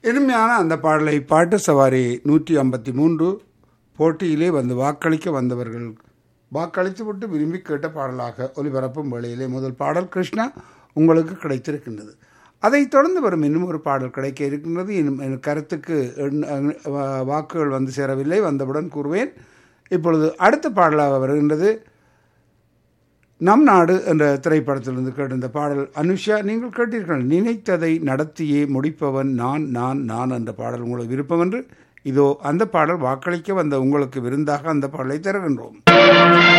இனிமையான அந்த பாடலை பாட்டு சவாரி நூற்றி ஐம்பத்தி மூன்று போட்டியிலே வந்து வாக்களிக்க வந்தவர்கள் வாக்களித்து விட்டு விரும்பி கேட்ட பாடலாக ஒலிபரப்பும் வேளையிலே முதல் பாடல் கிருஷ்ணா உங்களுக்கு கிடைத்திருக்கின்றது அதைத் தொடர்ந்து வரும் இன்னும் ஒரு பாடல் கிடைக்க இருக்கின்றது இன்னும் என் கருத்துக்கு எண்- அஹ் வா- வாக்குகள் வந்து சேரவில்லை வந்தவுடன் கூறுவேன் இப்பொழுது அடுத்த பாடலாக வருகின்றது நம் நாடு என்ற திரைப்படத்திலிருந்து கேட்ட இந்த பாடல் அனுஷா நீங்கள் கேட்டீர்கள் நினைத்ததை நடத்தியே முடிப்பவன் நான் நான் நான் என்ற பாடல் உங்களுக்கு விருப்பம் என்று இதோ அந்த பாடல் வாக்களிக்க வந்த உங்களுக்கு விருந்தாக அந்த பாடலை தருகின்றோம்